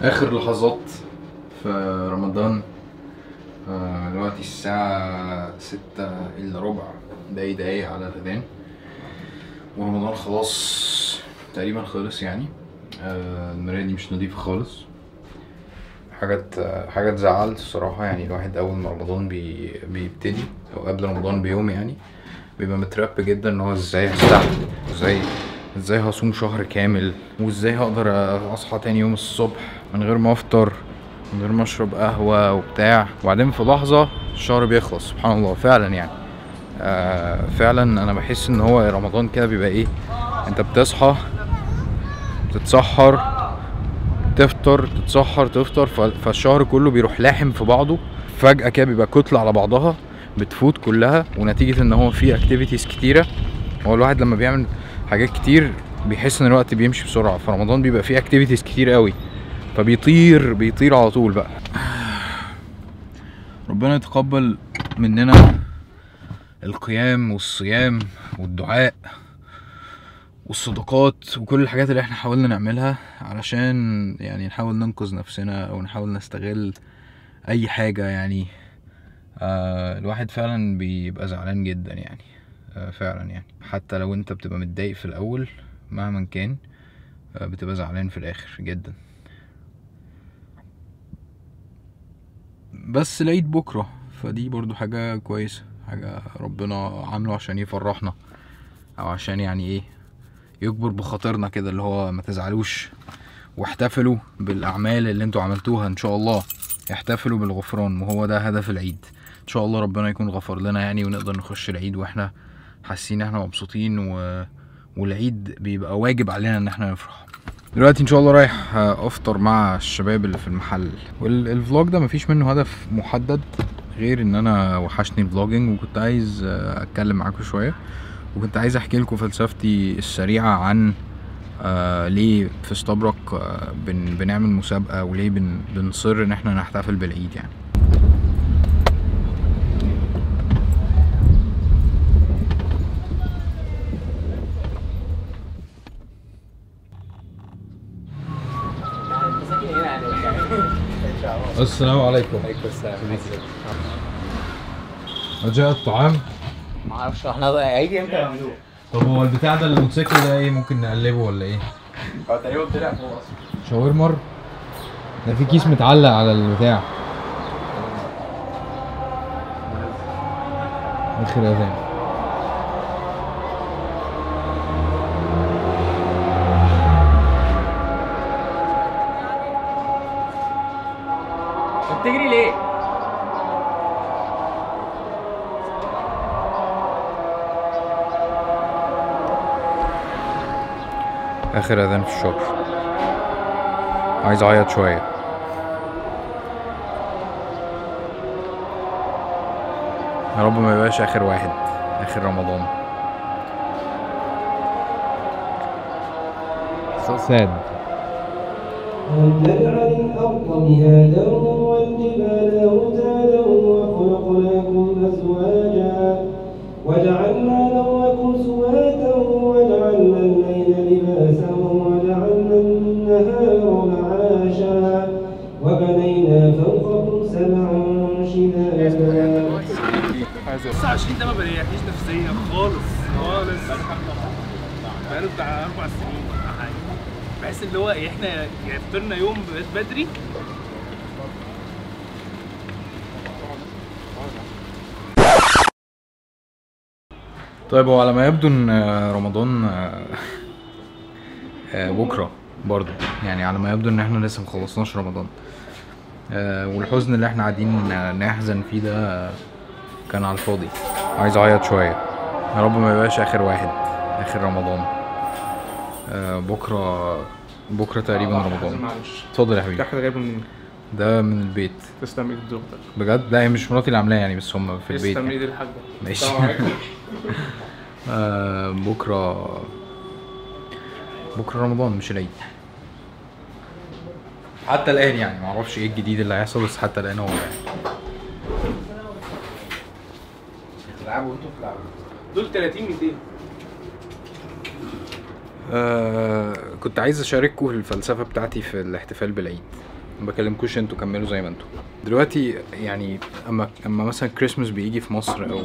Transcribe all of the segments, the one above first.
اخر لحظات في رمضان آه، دلوقتي الساعة ستة الا ربع باقي دقايق على الاذان ورمضان خلاص تقريبا خلص يعني آه، المراية دي مش نظيفة خالص حاجات حاجة تزعل الصراحة يعني الواحد أول ما رمضان بي... بيبتدي أو قبل رمضان بيوم يعني بيبقى مترب جدا إن هو إزاي هستحمل إزاي إزاي هصوم شهر كامل وإزاي هقدر أصحى تاني يوم الصبح من غير ما أفطر من غير ما أشرب قهوة وبتاع وبعدين في لحظة الشهر بيخلص سبحان الله فعلا يعني آه فعلا أنا بحس إن هو رمضان كده بيبقى إيه أنت بتصحى تتسحر تفطر تتسحر تفطر ف- فالشهر كله بيروح لاحم في بعضه فجأة كده بيبقى كتلة على بعضها بتفوت كلها ونتيجة ان هو في اكتيفيتيز كتيرة هو الواحد لما بيعمل حاجات كتير بيحس ان الوقت بيمشي بسرعة في رمضان بيبقى فيه اكتيفيتيز كتير قوي فبيطير بيطير على طول بقى ربنا يتقبل مننا القيام والصيام والدعاء والصدقات وكل الحاجات اللي احنا حاولنا نعملها علشان يعني نحاول ننقذ نفسنا او نحاول نستغل اي حاجة يعني آه الواحد فعلا بيبقى زعلان جدا يعني آه فعلا يعني حتى لو انت بتبقى متضايق في الاول مهما كان آه بتبقى زعلان في الاخر جدا بس العيد بكرة فدي برضو حاجة كويسة حاجة ربنا عامله عشان يفرحنا او عشان يعني ايه يكبر بخاطرنا كده اللي هو ما تزعلوش واحتفلوا بالاعمال اللي انتوا عملتوها ان شاء الله احتفلوا بالغفران وهو ده هدف العيد ان شاء الله ربنا يكون غفر لنا يعني ونقدر نخش العيد واحنا حاسين ان احنا مبسوطين و... والعيد بيبقى واجب علينا ان احنا نفرح دلوقتي ان شاء الله رايح افطر مع الشباب اللي في المحل والفلوج ده مفيش منه هدف محدد غير ان انا وحشني الفلوجينج وكنت عايز اتكلم معاكم شويه وكنت عايز احكي لكم فلسفتي السريعه عن آه ليه في استبرق آه بن بنعمل مسابقه وليه بن بنصر ان احنا نحتفل بالعيد يعني السلام عليكم عليكم السلام جاء الطعام ما اعرفش احنا هيجي امتى ممدوح؟ طب هو البتاع ده الموتوسيكل ده ايه ممكن نقلبه ولا ايه هو تقريبا طلع فوق اصلا شاورمر ده في كيس متعلق على البتاع اخر اذان طب بتجري ليه؟ اخر اذان في الشهر عايز اعيط شويه يا رب ما يبقاش اخر واحد اخر رمضان so sad ونجعل الأرض مهادا والجبال أوتادا وخلقناكم أزواجا وجعلنا نومكم سباتا وجعلنا الليل لباسا وجعلنا النهار معاشا وبنينا فوقكم سبعا شدادا 29 ده ما بيريحنيش نفسيا خالص خالص بقاله بتاع اربع سنين ولا حاجه بحس اللي هو إيه، احنا يعني فطرنا يوم بدري طيب هو على ما يبدو ان آه، رمضان آه، آه، بكره برضه يعني على ما يبدو ان احنا لسه مخلصناش رمضان آه، والحزن اللي احنا قاعدين آه، نحزن فيه ده آه، كان على الفاضي عايز اعيط شويه يا رب ما يبقاش اخر واحد اخر رمضان آه، بكره بكره تقريبا رمضان معلش اتفضل يا حبيبي ده حاجه جايبه منين؟ ده من البيت تسلم ايد زوجتك بجد لا هي مش مراتي اللي عاملاه يعني بس هم في البيت تسلم يعني. ايد الحاجه ماشي السلام عليكم. آه بكرة بكرة رمضان مش العيد حتى الآن يعني معرفش ايه الجديد اللي هيحصل بس حتى الآن هو يعني تلعبوا وانتوا بتلعبوا دول 30 200 آه كنت عايز اشارككم الفلسفه بتاعتي في الاحتفال بالعيد ما بكلمكوش انتوا كملوا زي ما انتوا دلوقتي يعني اما اما مثلا كريسمس بيجي في مصر او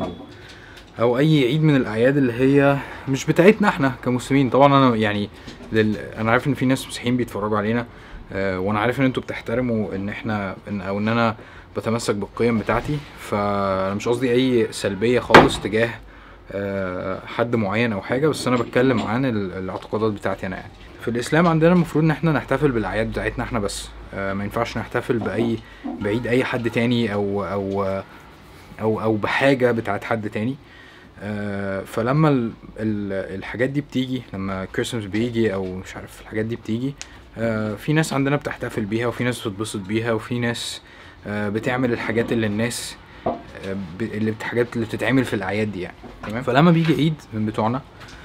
او اي عيد من الاعياد اللي هي مش بتاعتنا احنا كمسلمين طبعا انا يعني لل... انا عارف ان في ناس مسيحيين بيتفرجوا علينا آه وانا عارف ان انتوا بتحترموا ان احنا إن او ان انا بتمسك بالقيم بتاعتي فانا مش قصدي اي سلبيه خالص تجاه آه، حد معين او حاجه بس انا بتكلم عن ال- الاعتقادات بتاعتي انا يعني في الاسلام عندنا المفروض ان احنا نحتفل بالاعياد بتاعتنا احنا بس آه، ما ينفعش نحتفل باي بعيد اي حد تاني او او او او بحاجه بتاعت حد تاني آه، فلما ال- ال- الحاجات دي بتيجي لما كريسمس بيجي او مش عارف الحاجات دي بتيجي آه، في ناس عندنا بتحتفل بيها وفي ناس بتتبسط بيها وفي ناس آه، بتعمل الحاجات اللي الناس آه، ب- اللي بت- الحاجات اللي بتتعمل في الاعياد دي يعني تمام فلما بيجي عيد من بتوعنا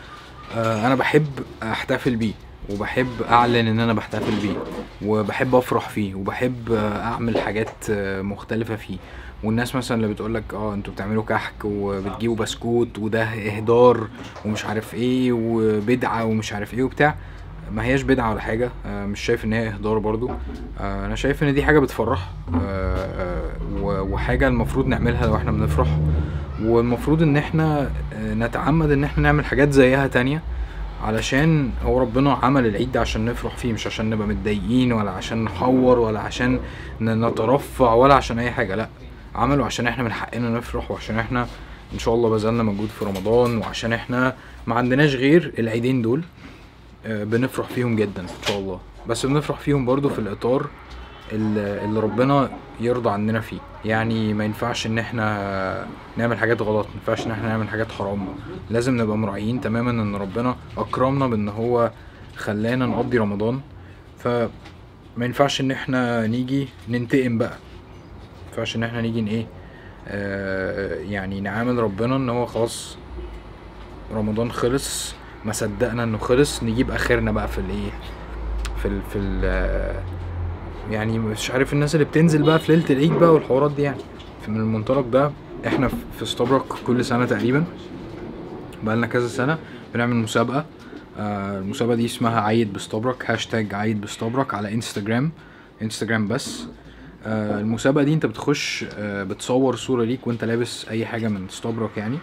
آه، انا بحب احتفل بيه وبحب اعلن ان انا بحتفل بيه وبحب افرح فيه وبحب آه، اعمل حاجات آه، مختلفه فيه والناس مثلا اللي بتقول لك اه انتوا بتعملوا كحك وبتجيبوا بسكوت وده اهدار ومش عارف ايه وبدعه ومش عارف ايه وبتاع ما هياش بدعه ولا حاجه آه، مش شايف ان هي اهدار برضو آه، انا شايف ان دي حاجه بتفرح آه، آه، و- وحاجه المفروض نعملها لو احنا بنفرح والمفروض ان احنا آه، نتعمد ان احنا نعمل حاجات زيها تانية علشان هو ربنا عمل العيد ده عشان نفرح فيه مش عشان نبقى متضايقين ولا عشان نحور ولا عشان ن- نترفع ولا عشان اي حاجه لا عمله عشان احنا من حقنا نفرح وعشان احنا ان شاء الله بذلنا مجهود في رمضان وعشان احنا ما عندناش غير العيدين دول آه، بنفرح فيهم جدا ان شاء الله بس بنفرح فيهم برضو في الاطار اللي اللي ربنا يرضى عننا فيه يعني ما ينفعش ان احنا نعمل حاجات غلط ما ينفعش ان احنا نعمل حاجات حرام لازم نبقى مراعيين تماما ان ربنا اكرمنا بان هو خلانا نقضي رمضان فما ينفعش ان احنا نيجي ننتقم بقى ما ينفعش ان احنا نيجي ن- ايه آه يعني نعامل ربنا ان هو خلاص رمضان خلص ما صدقنا انه خلص نجيب اخرنا بقى في الايه في ال في ال يعني مش عارف الناس اللي بتنزل بقى في ليله العيد بقى والحوارات دي يعني من المنطلق ده احنا في- في استبرق كل سنه تقريبا بقالنا كذا سنه بنعمل مسابقه آه المسابقه دي اسمها عيد باستبرق هاشتاج عيد باستبرق على انستجرام انستجرام بس آه المسابقه دي انت بتخش آه بتصور صوره ليك وانت لابس اي حاجه من استبرق يعني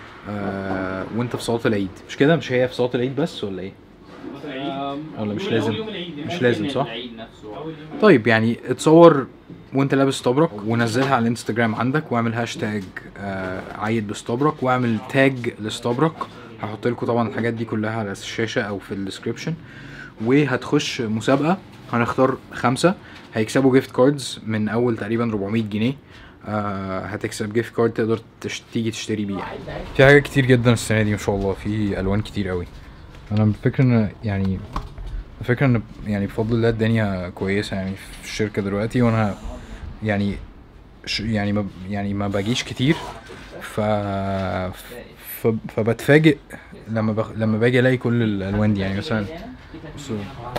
آه وانت في صلاه العيد مش كده مش هي في صلاه العيد بس ولا ايه ولا مش لازم مش لازم صح طيب يعني اتصور وانت لابس استبرق ونزلها على الانستجرام عندك واعمل هاشتاج آه عيد باستبرق واعمل تاج لاستبرق هحط لكم طبعا الحاجات دي كلها على الشاشه او في الديسكربشن وهتخش مسابقه هنختار خمسه هيكسبوا جيفت كاردز من اول تقريبا 400 جنيه آه هتكسب جيفت كارد تقدر تش... تيجي تشتري بيه يعني. في حاجات كتير جدا السنه دي ما شاء الله في الوان كتير قوي انا فاكر ان يعني الفكرة ان يعني بفضل الله الدنيا كويسة يعني في الشركة دلوقتي وانا يعني ش يعني ما يعني ما باجيش كتير ف, ف فبتفاجئ لما بخ... لما باجي الاقي كل الالوان دي يعني مثلا بصوا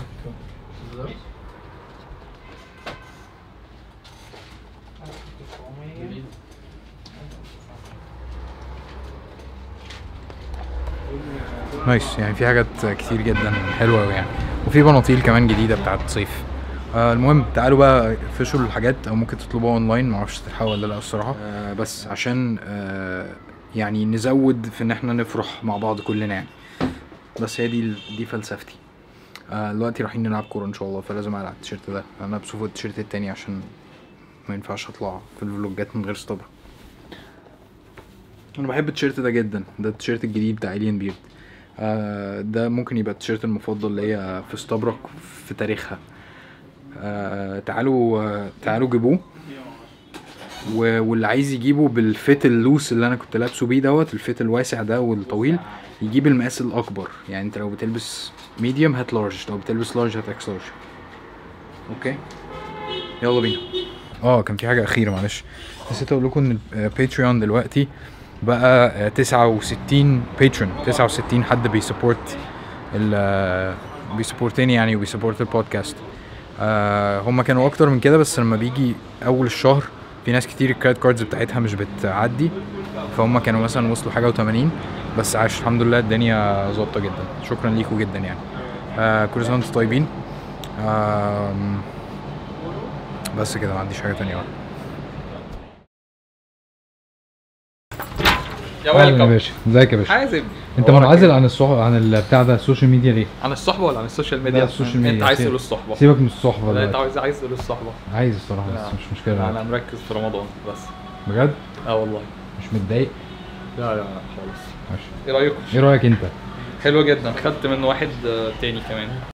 نايس يعني في حاجات كتير جدا حلوه قوي يعني وفي بناطيل كمان جديده بتاعت صيف آه المهم تعالوا بقى فشوا الحاجات او ممكن تطلبوها اونلاين معرفش تلحقوا ولا لا الصراحه آه بس عشان آه يعني نزود في ان احنا نفرح مع بعض كلنا يعني بس هي دي دي فلسفتي آه دلوقتي رايحين نلعب كوره ان شاء الله فلازم اقلع التيشيرت ده انا بشوف التيشيرت التاني عشان ما ينفعش اطلع في الفلوجات من غير صبر انا بحب التيشيرت ده جدا ده التيشيرت الجديد بتاع الين بيرد آه ده ممكن يبقى التيشيرت المفضل ليا في استبرق في تاريخها آه تعالوا آه تعالوا جيبوه و- واللي عايز يجيبه بالفيت اللوس اللي انا كنت لابسه بيه دوت الفيت الواسع ده والطويل يجيب المقاس الاكبر يعني انت لو بتلبس ميديوم هات لارج لو بتلبس لارج هات اكس لارج اوكي يلا بينا اه كان في حاجه اخيره معلش نسيت اقول لكم ان الباتريون دلوقتي بقى آه، 69 باترون 69 حد بيسبورت ال بيسبورتني يعني وبيسبورت البودكاست آه هم كانوا اكتر من كده بس لما بيجي اول الشهر في ناس كتير الكريدت كاردز بتاعتها مش بتعدي فهم كانوا مثلا وصلوا حاجه و80 بس عاش الحمد لله الدنيا ظابطه جدا شكرا ليكم جدا يعني آه كل سنه وانتم طيبين آم، بس كده ما عنديش حاجه تانية بقى يا اهلا يا ويلكم باشا ازيك يا باشا حازم انت منعزل عن الصحبه عن البتاع ده السوشيال ميديا ليه؟ عن الصحبه ولا عن السوشيال ميديا؟ لا، السوشيال ميديا. انت عايز سيب- تقول الصحبه سيبك من الصحبه لا انت دلوقتي عايز عايز تقول الصحبه عايز الصراحه لا. بس مش مشكله لا، انا معاك. مركز في رمضان بس بجد اه والله مش متضايق لا لا لا خالص ماشي ايه رايكم؟ ايه رايك انت؟ حلو جدا خدت منه واحد آه، تاني كمان